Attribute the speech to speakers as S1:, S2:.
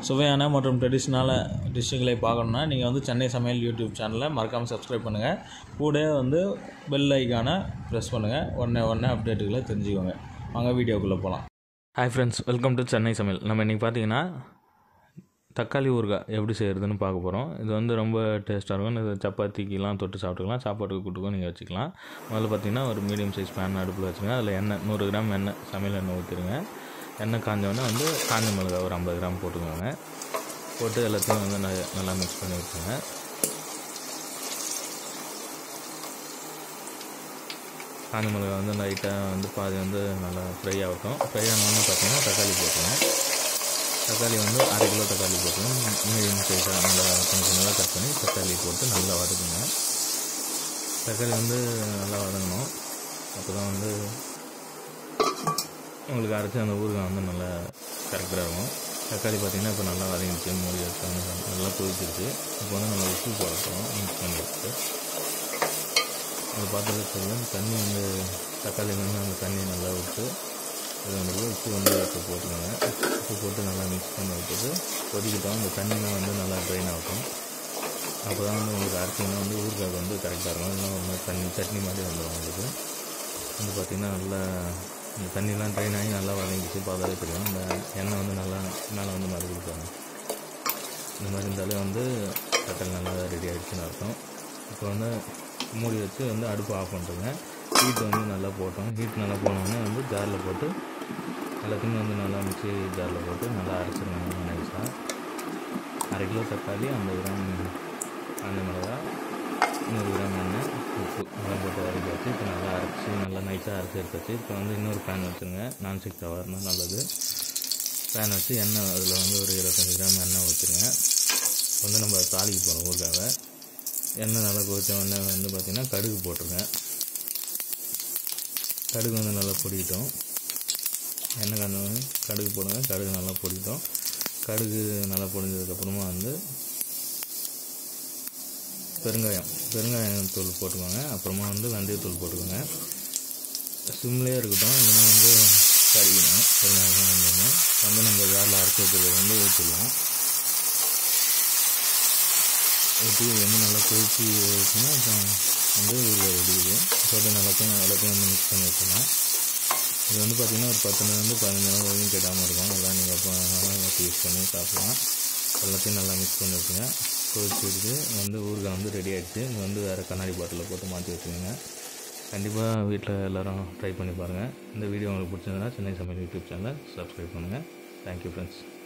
S1: சுவையான மற்றும் ட்ரெடிஷ்னலான டிஷ்ஷுகளை பார்க்கணுன்னா நீங்கள் வந்து சென்னை சமையல் யூடியூப் சேனலை மறக்காமல் சப்ஸ்கிரைப் பண்ணுங்கள் கூட வந்து பெல் ஐக்கானை ப்ரெஸ் பண்ணுங்கள் உடனே உடனே அப்டேட்டுகளை தெரிஞ்சுக்கோங்க வாங்க வீடியோக்குள்ளே போகலாம் hi friends welcome to Chennai Samayal நம்ம இன்றைக்கி பார்த்தீங்கன்னா தக்காளி ஊறுகாய் எப்படி செய்கிறதுன்னு பார்க்க போகிறோம் இது வந்து ரொம்ப டேஸ்ட்டாக இருக்கும் இது சப்பாத்திக்கெலாம் தொட்டு சாப்பிட்டுக்கலாம் சாப்பாட்டுக்கு கூட்டுக்கும் நீங்கள் வச்சுக்கலாம் முதல்ல பார்த்தீங்கன்னா ஒரு மீடியம் சைஸ் பேன் அடுப்பில் வச்சுங்க அதில் எண்ணெய் நூறு கிராம் எண்ணெய் சமையல் எண்ணெய் ஊற்றிடுங்க எண்ணெய் காஞ்சோடனே வந்து காஞ்ச மிளகாய் ஒரு ஐம்பது கிராம் போட்டுக்கோங்க போட்டு எல்லாத்தையும் வந்து ந- நல்லா மிக்ஸ் பண்ணி வச்சுங்க காஞ்ச மிளகாய் வந்து லைட்டாக வந்து பாதி வந்து நல்லா ஃப்ரை ஆகட்டும் ஃப்ரை ஆனோடனே பார்த்தீங்கன்னா தக்காளி போட்டுருங்க தக்காளி வந்து அரை கிலோ தக்காளி போட்டுருங்க மீடியம் சைஸாக நல்லா கொஞ்சம் சின்னதாக கட் பண்ணி தக்காளி போட்டு நல்லா வதக்குங்க தக்காளி வந்து நல்லா வதங்கணும் அப்போ தான் வந்து உங்களுக்கு அரைச்சி அந்த ஊறுகாய் வந்து நல்லா கரெக்டாக இருக்கும் தக்காளி பார்த்திங்கன்னா இப்போ நல்லா வதங்கிடுச்சு மூடி வச்சு வந்து நல்லா கொதிச்சிருச்சு இப்போ வந்து நம்ம உப்பு போடணும் மிக்ஸ் பண்ணி வச்சுட்டு அது பார்த்தாலே தெரியும் தண்ணி வந்து தக்காளிலேருந்து அந்த தண்ணி நல்லா விட்டு இது வந்து உப்பு வந்து இப்போ போட்டுக்கோங்க உப்பு போட்டு நல்லா மிக்ஸ் பண்ணி விட்டுட்டு கொதிக்கிட்டோம் அந்த தண்ணிலாம் வந்து நல்லா ட்ரைன் ஆகட்டும் அப்போ தான் வந்து உங்களுக்கு அரைச்சிங்கன்னா வந்து ஊறுகாய் வந்து கரெக்டாக இருக்கும் இல்லைன்னா ஒரு மாதிரி தண்ணி சட்னி மாதிரி வந்துடும் உங்களுக்கு வந்து பார்த்திங்கன்னா நல்லா இந்த தண்ணிலாம் ட்ரைன் ஆகி நல்லா வதங்கிச்சு பார்த்தாலே தெரியும் இந்த எண்ணெய் வந்து நல்லா மேலே வந்து மறுபடிப்பாங்க இந்த மாதிரி இருந்தாலே வந்து தக்காளி நல்லா ரெடி ஆகிடுச்சுன்னு அர்த்தம் இப்போ வந்து மூடி வச்சு வந்து அடுப்பு ஆஃப் பண்ணிட்டுங்க ஹீட் வந்து நல்லா போட்டோம் ஹீட் நல்லா போனோடனே வந்து ஜாரில் போட்டு எல்லாத்தையுமே வந்து நல்லா மிக்ஸி ஜாரில் போட்டு நல்லா அரைச்சிருங்க நைஸாக அரை கிலோ தக்காளி ஐம்பது கிராம் காஞ்ச மிளகா நூறு கிராம் எண்ணெய் உப்பு எல்லாம் போட்டு வதக்கி இப்போ நல்லா அரைச்சி நல்லா நைஸாக அரைச்சி எடுத்தாச்சு இப்போ வந்து இன்னொரு பேன் வச்சுருங்க நான்ஸ்டிக் தவா இருந்தால் நல்லது பேன் வச்சு எண்ணெய் அதில் வந்து ஒரு இருபத்தஞ்சி கிராம் எண்ணெய் ஊற்றிருங்க வந்து நம்ம தாளிக்கு போகிறோம் ஊறுகாவை எண்ணெய் நல்லா கொதிச்ச உடனே வந்து பார்த்திங்கன்னா கடுகு போட்டுருங்க கடுகு வந்து நல்லா பொடிக்கிட்டோம் எண்ணெய் காஞ்ச உடனே கடுகு போடுங்க கடுகு நல்லா பொடிக்கிட்டோம் கடுகு நல்லா பொடிஞ்சதுக்கப்புறமா வந்து பெருங்காயம் பெருங்காயம் தூள் போட்டுக்கோங்க அப்புறமா வந்து வெந்தயத்தூள் போட்டுக்கோங்க சிம்லேயே இருக்கட்டும் இல்லைன்னா வந்து கறிக்கணும் பெருங்காயம் வெந்தயம் வந்து நம்ம ஜாரில் அரைச்சி வச்சுருக்கிறது வந்து ஊற்றிடலாம் ஊற்றி இது வந்து நல்லா கொதிச்சு வச்சுன்னா அப்புறம் வந்து ஊறுகாய் ரெடியுது போட்டு எல்லாத்தையும் எல்லாத்தையும் வந்து மிக்ஸ் பண்ணி வச்சுக்கலாம் இது வந்து பார்த்திங்கன்னா ஒரு பத்து நேரம் வந்து பதினஞ்சு நாள் வரைக்கும் கெட்டாமல் இருக்கும் எல்லாம் நீங்கள் இப்போ வச்சு யூஸ் பண்ணி சாப்பிடலாம் எல்லாத்தையும் நல்லா மிக்ஸ் பண்ணி வச்சுங்க கொதிச்சுட்டு வந்து ஊறுகாய் வந்து ரெடி ஆகிடுச்சு இது வந்து வேறு கண்ணாடி பாட்டிலில் போட்டு மாற்றி வச்சுக்கோங்க கண்டிப்பாக வீட்டில் எல்லோரும் ட்ரை பண்ணி பாருங்கள் இந்த வீடியோ உங்களுக்கு பிடிச்சிருந்ததுன்னா சென்னை சமையல் யூடியூப் சேனலை சப்ஸ்கிரைப் பண்ணுங்கள் தேங்க்யூ ஃப்ரெண்ட்ஸ்